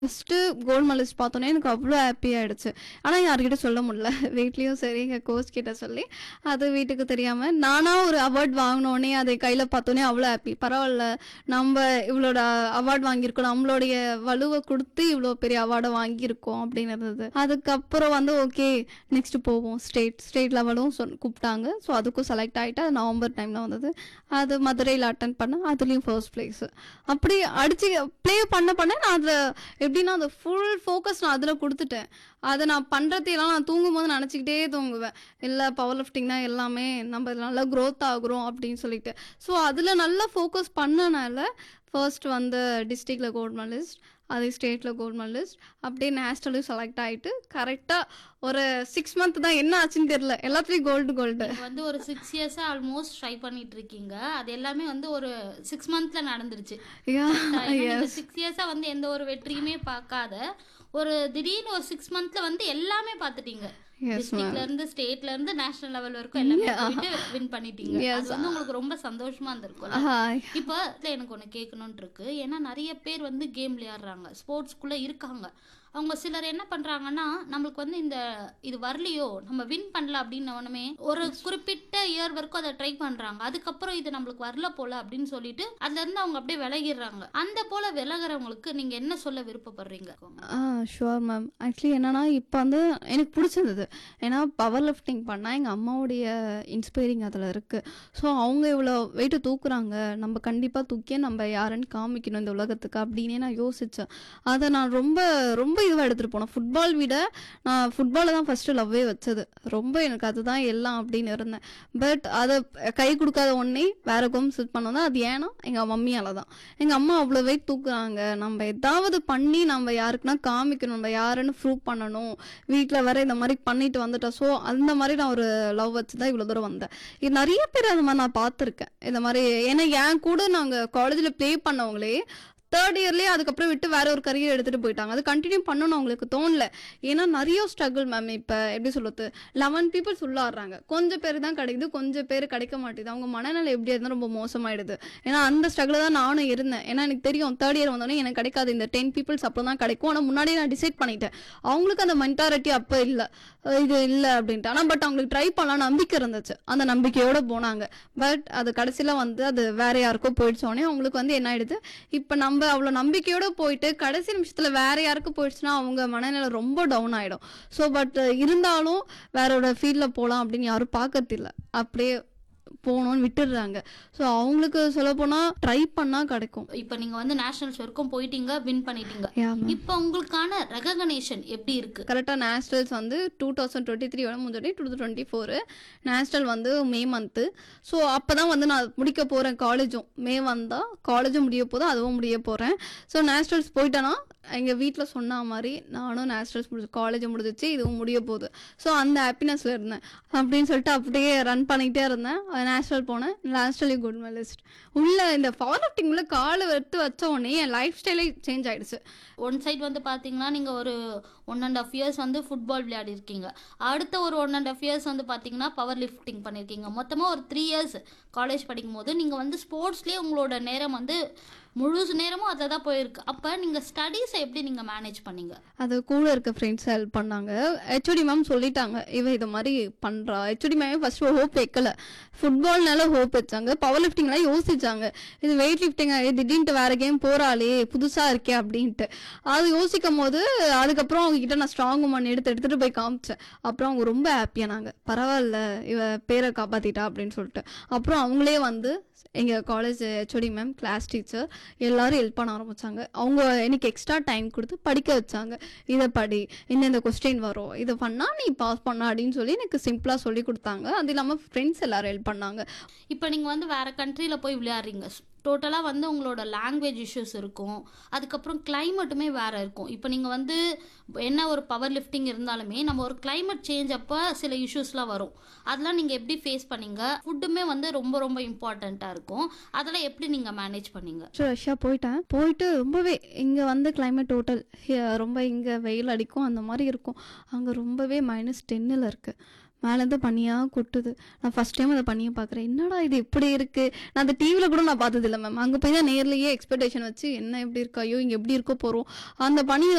First gold medalist பார்த்தோன்னே எனக்கு அவ்வளோ ஹாப்பி ஆயிடுச்சு ஆனால் யார்கிட்ட சொல்ல முடியல வீட்லேயும் சரி எங்கள் கோச் கிட்ட சொல்லி அது வீட்டுக்கு தெரியாமல் நானாக ஒரு அவார்ட் வாங்கினோடனே அதை கையில் பார்த்தோன்னே அவ்வளோ ஹாப்பி பரவாயில்ல நம்ம இவளோட அவார்ட் வாங்கியிருக்கோம் நம்மளுடைய வலுவை கொடுத்து இவ்வளோ பெரிய அவார்டை வாங்கியிருக்கோம் அப்படின்னு இருந்தது அதுக்கப்புறம் வந்து ஓகே நெக்ஸ்ட் போவோம் ஸ்டேட் ஸ்டேட் லெவலும் சொல் கூப்பிட்டாங்க ஸோ அதுக்கும் செலக்ட் ஆகிட்டு அது நவம்பர் டைமில் வந்தது அது மதுரையில் அட்டன் பண்ணேன் அதுலேயும் ஃபர்ஸ்ட் ப்ளேஸு அப்படி அடிச்சு ப்ளே பண்ண பண்ண நான் அதில் எப்படின்னா அந்த ஃபுல் ஃபோக்கஸ் நான் அதில் கொடுத்துட்டேன் அதை நான் பண்ணுறதையெல்லாம் நான் தூங்கும்போது நினச்சிக்கிட்டே தூங்குவேன் இல்லை பவர் லிஃப்டிங் தான் எல்லாமே நம்ம இதுல நல்லா க்ரோத் ஆகுறோம் அப்படின்னு சொல்லிட்டு ஸோ அதில் நல்லா ஃபோக்கஸ் பண்ணனால ஃபர்ஸ்ட் வந்து டிஸ்ட்ரிக்டில் கோல்டு மெடலிஸ்ட் அது ஸ்டேட்டில் கோல்டு மெடலிஸ்ட் அப்படியே நேஷ்னலையும் செலக்ட் ஆகிட்டு கரெக்டாக ஒரு சிக்ஸ் மந்த் தான் என்ன ஆச்சுன்னு தெரியல எல்லாத்துலேயும் கோல்டு கோல்டு நீங்க வந்து ஒரு சிக்ஸ் இயர்ஸா ஆல்மோஸ்ட் ட்ரை பண்ணிட்டு இருக்கீங்க அது எல்லாமே வந்து ஒரு சிக்ஸ் மந்த்ல நடந்துருச்சு சிக்ஸ் இயர்ஸா வந்து எந்த ஒரு வெற்றியுமே பார்க்காத ஒரு திடீர்னு ஒரு சிக்ஸ் மந்த்ல வந்து எல்லாமே பார்த்துட்டீங்க Yes, டிஸ்ட்ரிக்ட்ல இருந்து ஸ்டேட்ல இருந்து நேஷனல் லெவல் வரைக்கும் எல்லாமே போயிட்டு வின் பண்ணிட்டீங்க அது வந்து உங்களுக்கு ரொம்ப சந்தோஷமா இருந்திருக்கும் இப்போ இதுல எனக்கு ஒன்று கேட்கணும்னு இருக்கு ஏன்னா நிறைய பேர் வந்து கேம் விளையாடுறாங்க ஸ்போர்ட்ஸ்குள்ளே இருக்காங்க அவங்க சிலர் என்ன பண்றாங்கன்னா நம்மளுக்கு வந்து இந்த இது வரலையோ நம்ம வின் பண்ணல அப்படின்னவனுமே ஒரு குறிப்பிட்ட இயர் வரைக்கும் அதை ட்ரை பண்றாங்க அதுக்கப்புறம் இது நம்மளுக்கு வரல போல அப்படின்னு சொல்லிட்டு அதுல இருந்து அவங்க அப்படியே விலகிடுறாங்க அந்த போல விலகிறவங்களுக்கு நீங்க என்ன சொல்ல விருப்பப்படுறீங்க ஆ ஷுவர் மேம் ஆக்சுவலி என்னன்னா இப்போ வந்து எனக்கு பிடிச்சிருந்தது ஏன்னா பவர் லிஃப்டிங் பண்ணால் எங்கள் அம்மாவுடைய இன்ஸ்பைரிங் அதில் இருக்குது ஸோ அவங்க இவ்வளோ வெயிட்டு தூக்குறாங்க நம்ம கண்டிப்பாக தூக்கியே நம்ம யாருன்னு காமிக்கணும் இந்த உலகத்துக்கு அப்படின்னே நான் யோசித்தேன் அதை நான் ரொம்ப ரொம்ப இதுவாக எடுத்துகிட்டு போனேன் ஃபுட்பால் விட நான் ஃபுட்பாலை தான் ஃபஸ்ட்டு லவ்வே வச்சது ரொம்ப எனக்கு அதுதான் எல்லாம் அப்படின்னு இருந்தேன் பட் அதை கை கொடுக்காத ஒன்றே வேற கோம் சிட் பண்ணோம் அது ஏன்னா எங்கள் மம்மியால் தான் எங்கள் அம்மா அவ்வளோ வெயிட் தூக்குறாங்க நம்ம ஏதாவது பண்ணி நம்ம யாருக்குன்னா காமிக்கணும் நம்ம யாருன்னு ப்ரூவ் பண்ணணும் வீட்டில் வர இந்த மாதிரி பண்ணிட்டு வந்துட்டோம் ஸோ அந்த மாதிரி நான் ஒரு லவ் வச்சு தான் இவ்வளோ தூரம் வந்தேன் இது நிறைய பேர் அந்த மாதிரி நான் பார்த்துருக்கேன் இந்த மாதிரி ஏன்னா என் கூட நாங்கள் காலேஜில் ப்ளே பண்ணவங்களே தேர்ட் இயர்லேயே அதுக்கப்புறம் விட்டு வேற ஒரு கரியர் எடுத்துகிட்டு போயிட்டாங்க அது கண்டினியூ பண்ணணும் அவங்களுக்கு தோணல ஏன்னா நிறைய ஸ்ட்ரகிள் மேம் இப்போ எப்படி சொல்லுறது லெவன் பீப்புள்ஸ் உள்ளாடுறாங்க கொஞ்சம் பேர் தான் கிடைக்குது கொஞ்சம் பேர் கிடைக்க மாட்டேங்குது அவங்க மனநிலை எப்படி இருந்தால் ரொம்ப மோசமாயிடுது ஏன்னா அந்த ஸ்ட்ரகிள் தான் நானும் இருந்தேன் ஏன்னா எனக்கு தெரியும் தேர்ட் இயர் வந்தோடனே எனக்கு கிடைக்காது இந்த டென் பீப்புள்ஸ் அப்புறம் தான் கிடைக்கும் ஆனால் முன்னாடியே நான் டிசைட் பண்ணிட்டேன் அவங்களுக்கு அந்த மென்டாரிட்டி அப்போ இல்லை இது இல்லை அப்படின்ட்டு ஆனால் பட் அவங்களுக்கு ட்ரை பண்ணலாம் நம்பிக்கை இருந்துச்சு அந்த நம்பிக்கையோட போனாங்க பட் அது கடைசியில் வந்து அது வேற யாருக்கோ போயிடுச்சோடனே அவங்களுக்கு வந்து என்ன ஆயிடுது இப்போ நம்ம அவ்வளோ நம்பிக்கையோட போயிட்டு கடைசி நிமிஷத்தில் வேற யாருக்கு போயிடுச்சுன்னா அவங்க மனநிலை ரொம்ப டவுன் ஆகிடும் ஸோ பட் இருந்தாலும் வேறோட ஃபீல்டில் போகலாம் அப்படின்னு யாரும் பார்க்கறதில்ல அப்படியே போகணும்னு விட்டுடுறாங்க ஸோ அவங்களுக்கு சொல்ல போனால் ட்ரை பண்ணால் கிடைக்கும் இப்போ நீங்க வந்து நேஷனல்ஸ் வரைக்கும் போயிட்டீங்க வின் பண்ணிட்டீங்க Yeah, ma'am. இப்போ உங்களுக்கான ரெகக்னேஷன் எப்படி இருக்கு கரெக்டாக நேஷ்னல்ஸ் வந்து டூ தௌசண்ட் டுவெண்ட்டி த்ரீ வரை முடிஞ்சோடனே two thousand twenty four national வந்து மே மந்த்து ஸோ அப்போ தான் வந்து நான் முடிக்க போகிறேன் காலேஜும் மே வந்தால் காலேஜும் முடிய போதும் அதுவும் முடிய போகிறேன் ஸோ நேஷ்னல்ஸ் போயிட்டேன்னா எங்கள் வீட்டில் சொன்ன மாதிரி நானும் நேஷ்னல்ஸ் முடிச்சு காலேஜ் முடிஞ்சிச்சு இதுவும் முடிய போகுது ஸோ அந்த ஹாப்பினஸில் இருந்தேன் அப்படின்னு சொல்லிட்டு அப்படியே ரன் பண்ணிக்கிட்டே இருந்தேன் நேஷ்னல் போனேன் நேஷ்னலி குட் மெடலிஸ்ட் உள்ள இந்த பவர் லிஃப்டிங்கில் காலை எடுத்து வச்ச உடனே என் லைஃப் ஸ்டைலே சேஞ்ச் ஆயிடுச்சு ஒன் சைடு வந்து பார்த்தீங்கன்னா நீங்கள் ஒரு ஒன் அண்ட் ஆஃப் இயர்ஸ் வந்து ஃபுட்பால் விளையாடி இருக்கீங்க அடுத்த ஒரு ஒன் அண்ட் ஆஃப் இயர்ஸ் வந்து பார்த்தீங்கன்னா பவர் லிஃப்டிங் பண்ணியிருக்கீங்க மொத்தமாக ஒரு த்ரீ இயர்ஸ் காலேஜ் படிக்கும் போது நீங்கள் வந்து ஸ்போர்ட்ஸ்லேயே உங்களோட நேரம் வந்து முழு நேரமும் அதில் தான் போயிருக்கு அப்போ நீங்கள் ஸ்டடீஸை எப்படி நீங்கள் மேனேஜ் பண்ணீங்க அது கூட இருக்க ஃப்ரெண்ட்ஸ் ஹெல்ப் பண்ணாங்க ஹெச்ஓடி மேம் சொல்லிட்டாங்க இவ இது மாதிரி பண்ணுறா ஹெச்ஓடி மேம் ஃபர்ஸ்ட் ஹோப் வைக்கல ஃபுட்பால்னால ஹோப் வச்சாங்க பவர் லிஃப்டிங்லாம் யோசிச்சாங்க இது வெயிட் லிஃப்டிங் திடீர்னு வேற கேம் போறாளே புதுசாக இருக்கே அப்படின்ட்டு அது யோசிக்கும் போது அதுக்கப்புறம் அவங்க கிட்ட நான் ஸ்ட்ராங் உமன் எடுத்து எடுத்துட்டு போய் காமிச்சேன் அப்புறம் அவங்க ரொம்ப ஹாப்பியானாங்க பரவாயில்ல இவ பேரை காப்பாத்திட்டா அப்படின்னு சொல்லிட்டு அப்புறம் அவங்களே வந்து எங்கள் college HOD ma'am class teacher எல்லாரும் ஹெல்ப் பண்ண ஆரம்பிச்சாங்க அவங்க எனக்கு எக்ஸ்ட்ரா டைம் கொடுத்து படிக்க வச்சாங்க இதை படி இந்த கொஸ்டின் வரும் இதை பண்ணால் நீ பாஸ் பண்ண அப்படின்னு சொல்லி எனக்கு சிம்பிளாக சொல்லி கொடுத்தாங்க அது இல்லாமல் ஃப்ரெண்ட்ஸ் எல்லாரும் ஹெல்ப் பண்ணாங்க இப்போ நீங்கள் வந்து வேறு கண்ட்ரியில் போய் விளையாடுறீங்க டோட்டலாக வந்து உங்களோட லாங்குவேஜ் இஷ்யூஸ் இருக்கும் அதுக்கப்புறம் கிளைமேட்டுமே வேறு இருக்கும் இப்போ நீங்கள் வந்து என்ன ஒரு பவர் லிஃப்டிங் இருந்தாலுமே நம்ம ஒரு கிளைமேட் சேஞ்ச் அப்போ சில இஷ்யூஸ்லாம் வரும் அதெல்லாம் நீங்கள் எப்படி ஃபேஸ் பண்ணீங்க ஃபுட்டுமே வந்து ரொம்ப ரொம்ப இம்பார்ட்டண்ட்டாக இருக்கும் அதெல்லாம் எப்படி நீங்கள் மேனேஜ் பண்ணீங்க ரஷ்யா போயிட்டேன் போயிட்டு ரொம்பவே இங்கே வந்து கிளைமேட் டோட்டல் ரொம்ப இங்கே வெயில் அடிக்கும் அந்த மாதிரி இருக்கும் அங்கே ரொம்பவே மைனஸ் டென்னில் இருக்குது மேலேருந்து பனியாக கொட்டுது நான் ஃபஸ்ட் டைம் அதை பனியை பார்க்குறேன் என்னடா இது இப்படி இருக்குது நான் அந்த டிவியில் கூட நான் பார்த்ததில்ல மேம் அங்கே போய் தான் நேர்லேயே எக்ஸ்பெக்டேஷன் வச்சு என்ன எப்படி இருக்கா ஐயோ இங்கே எப்படி இருக்க போகிறோம் அந்த பனி